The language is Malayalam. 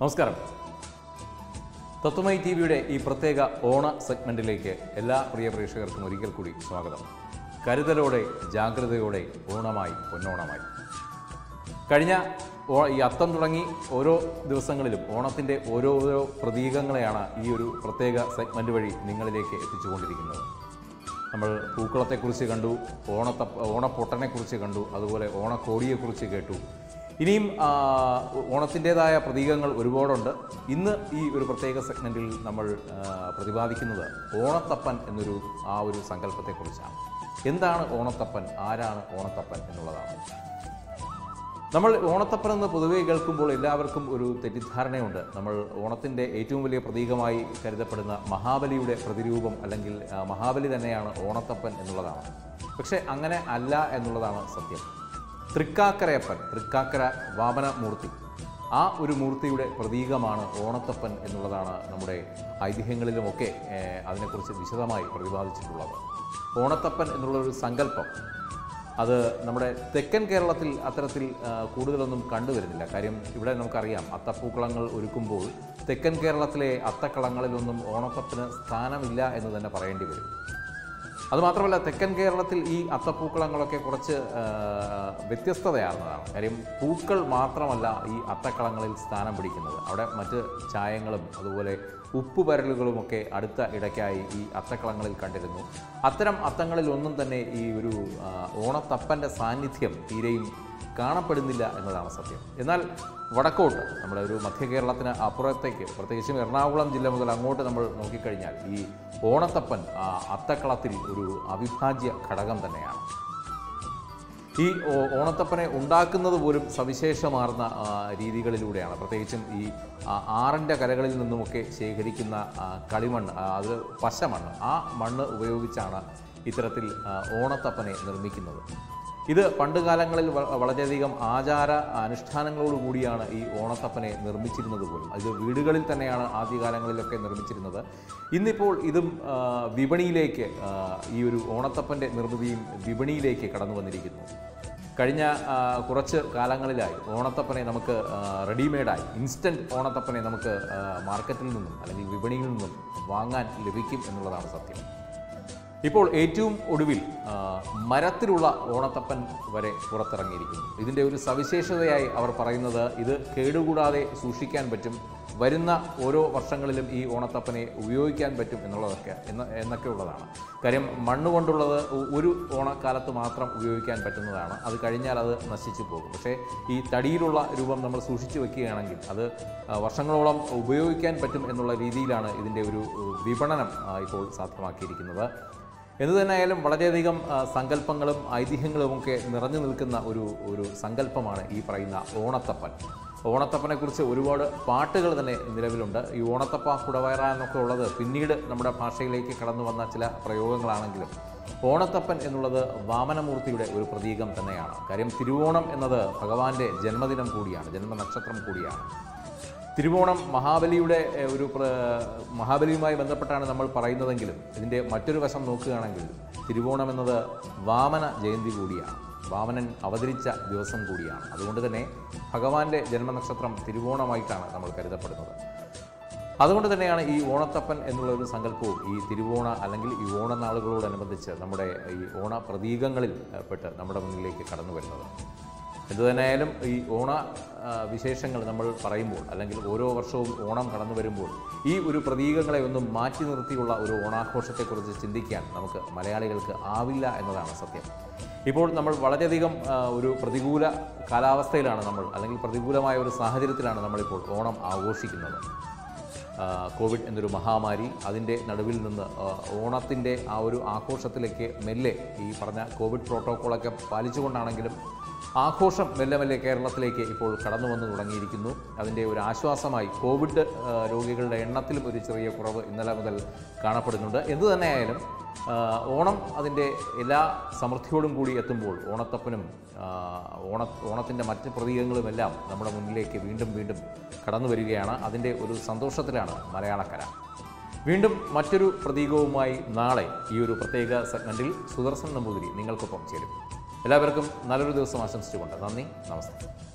നമസ്കാരം തത്വമൈ ടി വിയുടെ ഈ പ്രത്യേക ഓണ സെഗ്മെന്റിലേക്ക് എല്ലാ പ്രിയ പ്രേക്ഷകർക്കും ഒരിക്കൽ കൂടി സ്വാഗതം കരുതലോടെ ജാഗ്രതയോടെ ഓണമായി പൊന്നോണമായി കഴിഞ്ഞ ഓ- ഈ അത്തം തുടങ്ങി ഓരോ ദിവസങ്ങളിലും ഓണത്തിൻ്റെ ഓരോരോ പ്രതീകങ്ങളെയാണ് ഈ ഒരു പ്രത്യേക സെഗ്മെന്റ് വഴി നിങ്ങളിലേക്ക് എത്തിച്ചുകൊണ്ടിരിക്കുന്നത് നമ്മൾ പൂക്കളത്തെക്കുറിച്ച് കണ്ടു ഓണത്ത ഓണപ്പൊട്ടനെക്കുറിച്ച് കണ്ടു അതുപോലെ ഓണക്കോടിയെക്കുറിച്ച് കേട്ടു ഇനിയും ആ, ഓണത്തിൻ്റേതായ പ്രതീകങ്ങൾ ഒരുപാടുണ്ട് ഇന്ന് ഈ ഒരു പ്രത്യേക സെഗ്മെൻറ്റിൽ നമ്മൾ ആ, പ്രതിപാദിക്കുന്നത് ഓണത്തപ്പൻ എന്നൊരു ആ ഒരു സങ്കല്പത്തെക്കുറിച്ചാണ് എന്താണ് ഓണത്തപ്പൻ ആരാണ് ഓണത്തപ്പൻ എന്നുള്ളതാണ് നമ്മൾ ഓണത്തപ്പൻ എന്ന് പൊതുവെ കേൾക്കുമ്പോൾ എല്ലാവർക്കും ഒരു തെറ്റിദ്ധാരണയുണ്ട് നമ്മൾ ഓണത്തിൻ്റെ ഏറ്റവും വലിയ പ്രതീകമായി കരുതപ്പെടുന്ന മഹാബലിയുടെ പ്രതിരൂപം അല്ലെങ്കിൽ ആ, മഹാബലി തന്നെയാണ് ഓണത്തപ്പൻ എന്നുള്ളതാണ് പക്ഷേ അങ്ങനെ അല്ല എന്നുള്ളതാണ് സത്യം തൃക്കാക്കരയപ്പൻ തൃക്കാക്കര വാമനമൂർത്തി ആ ഒരു മൂർത്തിയുടെ പ്രതീകമാണ് ഓണത്തപ്പൻ എന്നുള്ളതാണ് നമ്മുടെ ഐതിഹ്യങ്ങളിലുമൊക്കെ ഏഹ്, അതിനെക്കുറിച്ച് വിശദമായി പ്രതിപാദിച്ചിട്ടുള്ളത് ഓണത്തപ്പൻ എന്നുള്ളൊരു സങ്കല്പം അത് നമ്മുടെ തെക്കൻ കേരളത്തിൽ അത്തരത്തിൽ ആ, കൂടുതലൊന്നും കണ്ടുവരുന്നില്ല കാര്യം ഇവിടെ നമുക്കറിയാം അത്തപ്പൂക്കളങ്ങൾ ഒരുക്കുമ്പോൾ തെക്കൻ കേരളത്തിലെ അത്തക്കളങ്ങളിലൊന്നും ഓണത്തപ്പന് സ്ഥാനമില്ല എന്ന് തന്നെ പറയേണ്ടി വരും അതുമാത്രമല്ല തെക്കൻ കേരളത്തിൽ ഈ അത്തപ്പൂക്കളങ്ങളൊക്കെ കുറച്ച് ആ, വ്യത്യസ്തതയാർന്നതാണ് കാര്യം പൂക്കൾ മാത്രമല്ല ഈ അത്തക്കളങ്ങളിൽ സ്ഥാനം പിടിക്കുന്നത് അവിടെ മറ്റ് ചായങ്ങളും അതുപോലെ ഉപ്പുപരലുകളുമൊക്കെ അടുത്ത ഇടയ്ക്കായി ഈ അത്തക്കളങ്ങളിൽ കണ്ടിരുന്നു അത്തരം അത്തങ്ങളിലൊന്നും തന്നെ ഈ ഒരു ആ, ഓണത്തപ്പൻ്റെ സാന്നിധ്യം തീരെയും കാണപ്പെടുന്നില്ല എന്നതാണ് സത്യം എന്നാൽ വടക്കോട്ട് നമ്മുടെ ഒരു മധ്യ കേരളത്തിന് അപ്പുറത്തേക്ക് പ്രത്യേകിച്ചും എറണാകുളം ജില്ല മുതൽ അങ്ങോട്ട് നമ്മൾ നോക്കിക്കഴിഞ്ഞാൽ ഈ ഓണത്തപ്പൻ ആ, അത്തക്കളത്തിൽ ഒരു അവിഭാജ്യ ഘടകം തന്നെയാണ് ഈ ഓ- ഓണത്തപ്പനെ ഉണ്ടാക്കുന്നത് പോലും സവിശേഷമാർന്ന ആ, രീതികളിലൂടെയാണ് പ്രത്യേകിച്ചും ഈ ആ, ആറിൻ്റെ കരകളിൽ നിന്നുമൊക്കെ ശേഖരിക്കുന്ന ആ, കളിമണ്ണ് ആ, അത് പശമണ്ണ് ആ മണ്ണ് ഉപയോഗിച്ചാണ് ഇത്തരത്തിൽ ആ, ഓണത്തപ്പനെ നിർമ്മിക്കുന്നത് ഇത് പണ്ട് കാലങ്ങളിൽ വ- വളരെയധികം ആചാര അനുഷ്ഠാനങ്ങളോട് കൂടിയാണ് ഈ ഓണത്തപ്പനെ നിർമ്മിച്ചിരുന്നത് പോലും ഇത് വീടുകളിൽ തന്നെയാണ് ആദ്യകാലങ്ങളിലൊക്കെ നിർമ്മിച്ചിരുന്നത് ഇന്നിപ്പോൾ ഇതും ആ, വിപണിയിലേക്ക് ആ, ഈ ഒരു ഓണത്തപ്പൻ്റെ നിർമ്മിതിയും വിപണിയിലേക്ക് കടന്നു വന്നിരിക്കുന്നു കഴിഞ്ഞ ആ, കുറച്ച് കാലങ്ങളിലായി ഓണത്തപ്പനെ നമുക്ക് ആ, റെഡിമെയ്ഡായി ഇൻസ്റ്റൻറ്റ് ഓണത്തപ്പനെ നമുക്ക് ആ, മാർക്കറ്റിൽ നിന്നും അല്ലെങ്കിൽ വിപണിയിൽ നിന്നും വാങ്ങാൻ ലഭിക്കും എന്നുള്ളതാണ് സത്യം ഇപ്പോൾ ഏറ്റവും ഒടുവിൽ ആ, മരത്തിലുള്ള ഓണത്തപ്പൻ വരെ പുറത്തിറങ്ങിയിരിക്കുന്നു ഇതിൻ്റെ ഒരു സവിശേഷതയായി അവർ പറയുന്നത് ഇത് കേടുകൂടാതെ സൂക്ഷിക്കാൻ പറ്റും വരുന്ന ഓരോ വർഷങ്ങളിലും ഈ ഓണത്തപ്പനെ ഉപയോഗിക്കാൻ പറ്റും എന്നുള്ളതൊക്കെ എന്ന എന്നൊക്കെ ഉള്ളതാണ് കാര്യം മണ്ണ് കൊണ്ടുള്ളത് ഒ- ഒരു ഓണക്കാലത്ത് മാത്രം ഉപയോഗിക്കാൻ പറ്റുന്നതാണ് അത് കഴിഞ്ഞാൽ അത് നശിച്ചു പോകും പക്ഷേ ഈ തടിയിലുള്ള രൂപം നമ്മൾ സൂക്ഷിച്ചു വെക്കുകയാണെങ്കിൽ അത് ആ, വർഷങ്ങളോളം ഉപയോഗിക്കാൻ പറ്റും എന്നുള്ള രീതിയിലാണ് ഇതിൻ്റെ ഒരു ഏഹ്, വിപണനം ആ, ഇപ്പോൾ സാധ്യമാക്കിയിരിക്കുന്നത് എന്തു തന്നെയായാലും വളരെയധികം ആ, സങ്കല്പങ്ങളും ഐതിഹ്യങ്ങളുമൊക്കെ നിറഞ്ഞു നിൽക്കുന്ന ഒരു ഒരു സങ്കല്പമാണ് ഈ പറയുന്ന ഓണത്തപ്പൻ ഓണത്തപ്പനെ കുറിച്ച് ഒരുപാട് പാട്ടുകൾ തന്നെ നിലവിലുണ്ട് ഈ ഓണത്തപ്പ കുടവയറ എന്നൊക്കെ ഉള്ളത് പിന്നീട് നമ്മുടെ ഭാഷയിലേക്ക് കടന്നു വന്ന ചില പ്രയോഗങ്ങളാണെങ്കിലും ഓണത്തപ്പൻ എന്നുള്ളത് വാമനമൂർത്തിയുടെ ഒരു പ്രതീകം തന്നെയാണ് കാര്യം തിരുവോണം എന്നത് ഭഗവാന്റെ ജന്മദിനം കൂടിയാണ് ജന്മനക്ഷത്രം കൂടിയാണ് തിരുവോണം മഹാബലിയുടെ എഹ്, ഒരു പ്ര- മഹാബലിയുമായി ബന്ധപ്പെട്ടാണ് നമ്മൾ പറയുന്നതെങ്കിലും ഇതിൻ്റെ മറ്റൊരു വശം നോക്കുകയാണെങ്കിൽ തിരുവോണം എന്നത് വാമന ജയന്തി കൂടിയാണ് വാമനൻ അവതരിച്ച ദിവസം കൂടിയാണ് അതുകൊണ്ട് തന്നെ ഭഗവാന്റെ ജന്മനക്ഷത്രം തിരുവോണമായിട്ടാണ് നമ്മൾ കരുതപ്പെടുന്നത് അതുകൊണ്ട് തന്നെയാണ് ഈ ഓണത്തപ്പൻ എന്നുള്ള ഒരു സങ്കല്പവും ഈ തിരുവോണ അല്ലെങ്കിൽ ഈ ഓണനാളുകളോടനുബന്ധിച്ച് നമ്മുടെ ഈ ഓണ പ്രതീകങ്ങളിൽ ഏഹ്, പെട്ട് നമ്മുടെ മുന്നിലേക്ക് കടന്നു വരുന്നത് എന്തുതന്നെയായാലും ഈ ഓണ ആ, വിശേഷങ്ങൾ നമ്മൾ പറയുമ്പോൾ അല്ലെങ്കിൽ ഓരോ വർഷവും ഓണം കടന്നു വരുമ്പോൾ ഈ ഒരു പ്രതീകങ്ങളെ ഒന്നും മാറ്റി നിർത്തിയുള്ള ഒരു ഓണാഘോഷത്തെക്കുറിച്ച് ചിന്തിക്കാൻ നമുക്ക് മലയാളികൾക്ക് ആവില്ല എന്നതാണ് സത്യം ഇപ്പോൾ നമ്മൾ വളരെയധികം ആ, ഒരു പ്രതികൂല കാലാവസ്ഥയിലാണ് നമ്മൾ അല്ലെങ്കിൽ പ്രതികൂലമായ ഒരു സാഹചര്യത്തിലാണ് നമ്മളിപ്പോൾ ഓണം ആഘോഷിക്കുന്നത് ആ, കോവിഡ് എന്നൊരു മഹാമാരി അതിൻ്റെ നടുവിൽ നിന്ന് ആ, ഓണത്തിൻ്റെ ആ ഒരു ആഘോഷത്തിലേക്ക് മെല്ലെ ഈ പറഞ്ഞ കോവിഡ് പ്രോട്ടോക്കോളൊക്കെ പാലിച്ചുകൊണ്ടാണെങ്കിലും ആഘോഷം മെല്ലെ മെല്ലെ കേരളത്തിലേക്ക് ഇപ്പോൾ കടന്നു വന്നു തുടങ്ങിയിരിക്കുന്നു അതിൻ്റെ ഒരു ആശ്വാസമായി കോവിഡ് ആ, രോഗികളുടെ എണ്ണത്തിലും ഒരു ചെറിയ കുറവ് ഇന്നലെ മുതൽ കാണപ്പെടുന്നുണ്ട് എന്തു തന്നെയായാലും ആ, ഓണം അതിൻ്റെ എല്ലാ സമൃദ്ധിയോടും കൂടി എത്തുമ്പോൾ ഓണത്തപ്പനും ആ, ഓണ ഓണത്തിൻ്റെ മറ്റ് പ്രതീകങ്ങളുമെല്ലാം നമ്മുടെ മുന്നിലേക്ക് വീണ്ടും വീണ്ടും കടന്നു വരികയാണ് അതിൻ്റെ ഒരു സന്തോഷത്തിലാണ് മലയാളക്കര വീണ്ടും മറ്റൊരു പ്രതീകവുമായി നാളെ ഈ ഒരു പ്രത്യേക സെഗ്മെൻറ്റിൽ സുദർശൻ നമ്പൂതിരി നിങ്ങൾക്കൊപ്പം ചേരും എല്ലാവർക്കും നല്ലൊരു ദിവസം ആശംസിച്ചുകൊണ്ട് നന്ദി നമസ്തേ